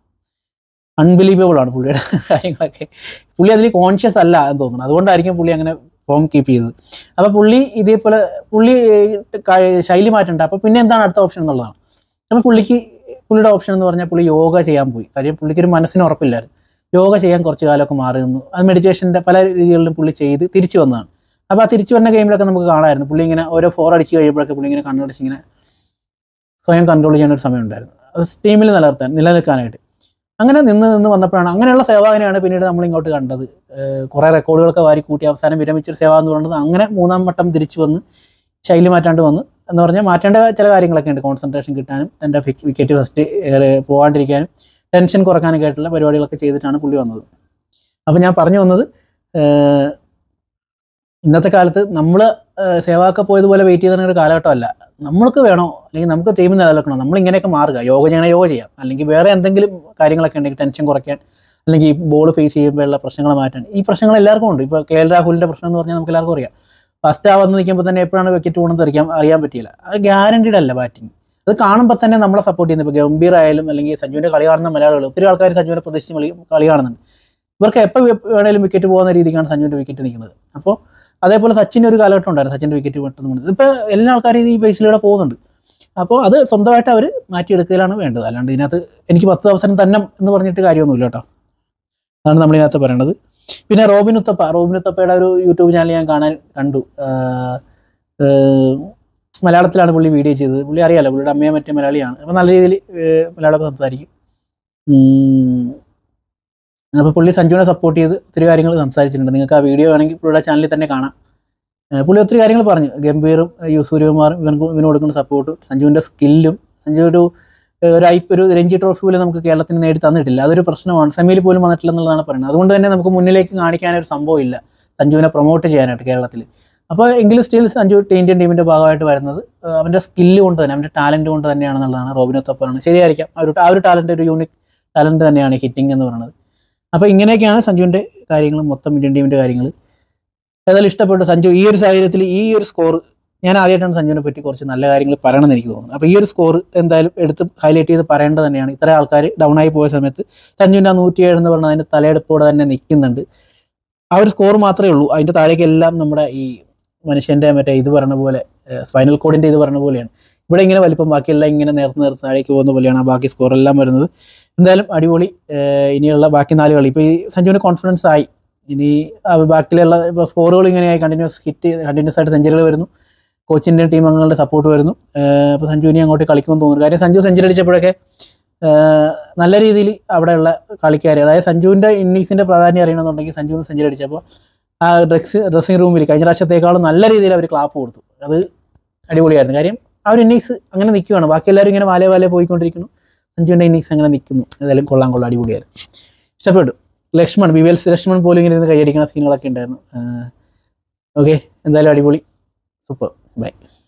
അൺബിലീവബിൾ ആണ് പുള്ളിയുടെ കാര്യങ്ങളൊക്കെ പുള്ളി അതിൽ കോൺഷ്യസ് അല്ല എന്ന് തോന്നുന്നു അതുകൊണ്ടായിരിക്കും പുള്ളി അങ്ങനെ ഫോം കീപ്പ് ചെയ്തത് അപ്പോൾ പുള്ളി ഇതേപോലെ പുള്ളി ഏഹ്, ക- ശൈലി മാറ്റണ്ട അപ്പോൾ പിന്നെ എന്താണ് അടുത്ത ഓപ്ഷൻ എന്നുള്ളതാണ് അപ്പോൾ പുള്ളിക്ക് പുള്ളിയുടെ ഓപ്ഷൻ എന്ന് പറഞ്ഞാൽ പുള്ളി യോഗ ചെയ്യാൻ പോയി കാര്യം പുള്ളിക്ക് ഒരു മനസ്സിന് ഉറപ്പില്ലായിരുന്നു യോഗ ചെയ്യാൻ കുറച്ച് കാലമൊക്കെ മാറി നിന്നു അത് മെഡിറ്റേഷൻ്റെ പല രീതികളിലും പുള്ളി ചെയ്ത് തിരിച്ചു വന്നതാണ് അപ്പോൾ ആ തിരിച്ചു വന്ന ഗെയിമിലൊക്കെ നമുക്ക് കാണാമായിരുന്നു പുള്ളി ഇങ്ങനെ ഓരോ ഫോർ അടിച്ച് കഴിയുമ്പോഴൊക്കെ പുള്ളി ഇങ്ങനെ കണ്ണടച്ച് ഇങ്ങനെ സ്വയം കൺട്രോൾ ചെയ്യാൻ ഒരു സമയം ഉണ്ടായിരുന്നു അത് ടീമിൽ നിലനിർത്താൻ നിലനിൽക്കാനായിട്ട് അങ്ങനെ നിന്ന് നിന്ന് വന്നപ്പോഴാണ് അങ്ങനെയുള്ള സേവാവിനെയാണ് പിന്നീട് നമ്മൾ ഇങ്ങോട്ട് കണ്ടത് ഏഹ് കുറേ റെക്കോർഡുകളൊക്കെ വാരി കൂട്ടി അവസാനം വിരമിച്ചൊരു സേവ എന്ന് പറയുന്നത് അങ്ങനെ മൂന്നാം വട്ടം തിരിച്ചു വന്ന് ശൈലി മാറ്റാണ്ട് വന്ന് എന്ന് പറഞ്ഞാൽ മാറ്റേണ്ട ചില കാര്യങ്ങളൊക്കെ ഉണ്ട് കോൺസെൻട്രേഷൻ കിട്ടാനും തൻ്റെ വിക്കറ്റ് ഫസ്റ്റ് പോകാണ്ടിരിക്കാനും ടെൻഷൻ കുറക്കാനൊക്കെ ആയിട്ടുള്ള പരിപാടികളൊക്കെ ചെയ്തിട്ടാണ് പുള്ളി വന്നത് അപ്പോൾ ഞാൻ പറഞ്ഞു വന്നത് ഏഹ് ഇന്നത്തെ കാലത്ത് നമ്മൾ സേവാക്ക പോയതുപോലെ വെയിറ്റ് ചെയ്ത ഒരു കാലഘട്ടമല്ല നമ്മൾക്ക് വേണോ അല്ലെങ്കിൽ നമുക്ക് ടീമിൽ നിലനിൽക്കണോ നമ്മൾ ഇങ്ങനെയൊക്കെ മാറുക യോഗ ചെയ്യണ യോഗ ചെയ്യാം അല്ലെങ്കിൽ വേറെ എന്തെങ്കിലും കാര്യങ്ങളൊക്കെ ഉണ്ടെങ്കിൽ ടെൻഷൻ കുറയ്ക്കാൻ അല്ലെങ്കിൽ ബോൾ ഫേസ് ചെയ്യുമ്പോഴുള്ള പ്രശ്നങ്ങൾ മാറ്റാൻ ഈ പ്രശ്നങ്ങൾ എല്ലാവർക്കും ഉണ്ട് ഇപ്പോൾ കെ എൽ രാഹുലിൻ്റെ പ്രശ്നം എന്ന് പറഞ്ഞാൽ നമുക്ക് എല്ലാവർക്കും അറിയാം ഫസ്റ്റ് ആ വന്ന് നിൽക്കുമ്പോൾ തന്നെ എപ്പോഴാണ് വിക്കറ്റ് പോകുന്നത് അറിയാൻ അറിയാൻ പറ്റിയില്ല അത് ഗ്യാരണ്ടീഡ് അല്ല ബാറ്റിംഗ് അത് കാണുമ്പോൾ തന്നെ നമ്മളെ സപ്പോർട്ട് ചെയ്യുന്നത് ഇപ്പോൾ ഗംഭീർ ആയാലും അല്ലെങ്കിൽ സഞ്ജുവിൻ്റെ കളി കാണുന്ന മലയാളികൾ ഒത്തിരി ആൾക്കാർ സഞ്ജുവിനെ പ്രതീക്ഷിച്ച് കളി കളി കാണുന്നുണ്ട് ഇവർക്ക് എപ്പോൾ വേണേലും വിക്കറ്റ് പോകുന്ന രീതിക്കാണ് സഞ്ജുവിൻ്റെ വിക്കറ്റ് നിൽക്കുന്നത് അപ്പോൾ അതേപോലെ സച്ചിൻ്റെ ഒരു കാലഘട്ടം ഉണ്ടായിരുന്നു സച്ചിൻ്റെ വിക്കറ്റ് പെട്ടെന്ന് പോകുന്നത് ഇപ്പോൾ എല്ലാ ആൾക്കാരും ഈ ബേസിലൂടെ പോകുന്നുണ്ട് അപ്പോൾ അത് സ്വന്തമായിട്ട് അവർ മാറ്റിയെടുക്കലാണ് വേണ്ടത് അല്ലാണ്ട് ഇതിനകത്ത് എനിക്ക് പത്ത് അവസരം തന്നെ എന്ന് പറഞ്ഞിട്ട് കാര്യമൊന്നുമില്ല കേട്ടോ അതാണ് നമ്മൾ ഇതിനകത്ത് പറയേണ്ടത് പിന്നെ റോബിൻ ഉത്തപ്പ റോബിൻ ഉത്തപ്പയുടെ ഒരു യൂട്യൂബ് ചാനൽ ഞാൻ കാണാൻ കണ്ടു ആഹ് ആഹ് മലയാളത്തിലാണ് പുള്ളി വീഡിയോ ചെയ്തത് പുള്ളി അറിയാലോ പുള്ളിയുടെ അമ്മയെ മറ്റേ മലയാളിയാണ് അപ്പോൾ നല്ല രീതിയിൽ മലയാളം സംസാരിക്കും അപ്പോൾ പുള്ളി സഞ്ജുവിനെ സപ്പോർട്ട് ചെയ്ത് ഒത്തിരി കാര്യങ്ങൾ സംസാരിച്ചിട്ടുണ്ട് നിങ്ങൾക്ക് ആ വീഡിയോ വേണമെങ്കിൽ പുള്ളിയുടെ ചാനലിൽ തന്നെ കാണാം ഏഹ് പുള്ളി ഒത്തിരി കാര്യങ്ങൾ പറഞ്ഞു ഗംഭീറും ഏഹ് യു സൂര്യകുമാറും ഇവർക്ക് ഇവന് കൊടുക്കുന്ന സപ്പോർട്ടും സഞ്ജുവിൻ്റെ സ്കില്ലും സഞ്ജു ഒരു ഏഹ് ഒരു ഐ ഒരു രഞ്ജി ട്രോഫി പോലും നമുക്ക് കേരളത്തിന് നേടി തന്നിട്ടില്ല അതൊരു പ്രശ്നമാണ് സെമിയിൽ പോലും വന്നിട്ടില്ല എന്നുള്ളതാണ് പറയുന്നത് അതുകൊണ്ട് തന്നെ നമുക്ക് മുന്നിലേക്ക് കാണിക്കാനൊരു സംഭവം ഇല്ല സഞ്ജുവിനെ പ്രൊമോട്ട് ചെയ്യാനായിട്ട് കേരളത്തിൽ അപ്പോൾ എങ്കിലും സ്റ്റിൽ സഞ്ജു ഇന്ത്യൻ ടീമിൻ്റെ ഭാഗമായിട്ട് വരുന്നത് ഏഹ് അവൻ്റെ സ്കില്ല് കൊണ്ട് തന്നെ അവൻ്റെ ടാലൻറ്റ് കൊണ്ട് തന്നെയാണെന്നുള്ളതാണ് റോബിനൊത്തൊപ്പം പറയുന്നത് ശരിയായിരിക്കാം ആ ഒരു ആ ഒരു ടാലൻറ്റ് ഒരു യൂണിക് ടാലൻറ്റ് തന്നെയാണ് ഹിറ്റിംഗ് എന്ന് പറയുന്നത് അപ്പോൾ ഇങ്ങനെയൊക്കെയാണ് സഞ്ജുവിൻ്റെ കാര്യങ്ങൾ മൊത്തം ഇന്ത്യൻ ടീമിൻ്റെ കാര്യങ്ങൾ ഏതായാലും ഇഷ്ടപ്പെട്ടു സഞ്ജു ഈ ഒരു സാഹചര്യത്തിൽ ഈ ഒരു സ്കോർ ഞാൻ ആദ്യമായിട്ടാണ് സഞ്ജുവിനെ പറ്റി കുറച്ച് നല്ല കാര്യങ്ങൾ പറയണമെന്ന് എനിക്ക് തോന്നുന്നു അപ്പോൾ ഈ ഒരു സ്കോർ എന്തായാലും എടുത്ത് ഹൈലൈറ്റ് ചെയ്ത് പറയേണ്ടത് തന്നെയാണ് ഇത്ര ആൾക്കാർ ഡൗൺ ആയി പോയ സമയത്ത് സഞ്ജുവിൻ്റെ ആ നൂറ്റിയേഴ് എന്ന് പറഞ്ഞാൽ അതിൻ്റെ തലയെടുപ്പോടെ തന്നെ നിൽക്കുന്നുണ്ട് ആ ഒരു സ്കോർ മാത്രമേ ഉള്ളൂ അതിൻ്റെ താഴേക്കെല്ലാം നമ്മുടെ ഈ മനുഷ്യൻ്റെ മറ്റേ ഇത് പറഞ്ഞ പോലെ സ്പൈനൽ കോഡിൻ്റെ ഇത് പറഞ്ഞ പോലെയാണ് ഇവിടെ ഇങ്ങനെ വലിപ്പം ബാക്കിയെല്ലാം ഇങ്ങനെ നേർത്ത് നേർത്ത് താഴേക്ക് പോകുന്ന പോലെയാണ് ആ ബാക്കി സ്കോറെല്ലാം വരുന്നത് എന്തായാലും അടിപൊളി ഏഹ് ഇനിയുള്ള ബാക്കി നാല് കളി ഇപ്പോൾ ഈ സഞ്ജുവിന് കോൺഫിഡൻസ് ആയി ഇനി ആ ബാക്കിയുള്ള ഇപ്പോൾ സ്കോറുകൾ ഇങ്ങനെയായി കണ്ടിന്യൂസ് ഹിറ്റ് കണ്ടിന്യൂസ് ആയിട്ട് സെഞ്ചുറികൾ വരുന്നു കോച്ചിൻ്റെ ടീം അംഗങ്ങളുടെ സപ്പോർട്ട് വരുന്നു അപ്പോൾ സഞ്ജു ഇനി അങ്ങോട്ട് കളിക്കുമെന്ന് തോന്നുന്നു കാര്യം സഞ്ജു സെഞ്ചുറി അടിച്ചപ്പോഴൊക്കെ ഏഹ് നല്ല രീതിയിൽ അവിടെയുള്ള കളിക്കാർ അതായത് സഞ്ജുവിൻ്റെ ഇന്നിങ്സിൻ്റെ പ്രാധാന്യം അറിയണമെന്നുണ്ടെങ്കിൽ സഞ്ജു സെഞ്ചുറി അടിച്ചപ്പോൾ ആ ഡ്രസ് ഡ്രസ്സിംഗ് റൂമിൽ കഴിഞ്ഞ പ്രാവശ്യത്തേക്കാളും നല്ല രീതിയിൽ അവർ ക്ലാപ്പ് കൊടുത്തു അത് അടിപൊളിയായിരുന്നു കാര്യം ആ ഒരു ഇന്നിങ്സ് അങ്ങനെ നിൽക്കുകയാണ് ബാക്കി എല്ലാവരും ഇങ്ങനെ വാലേ വാലേ പോയിക്കൊണ്ടിരിക്കുന്നു സഞ്ജുവിൻ്റെ ഇന്നിങ്സ് അങ്ങനെ നിൽക്കുന്നു ഏതായാലും കൊള്ളാം കൊള്ളാം അടിപൊളിയായിരുന്നു ഇഷ്ടപ്പെട്ടു Laxman B V L Laxman പോലും ഇങ്ങനെ ഇരുന്ന് കൈയടിക്കുന്ന സീനുകളൊക്കെ ഉണ്ടായിരുന്നു ഓക്കെ എന്തായാലും അടിപൊളി സൂപ്പർ ബൈ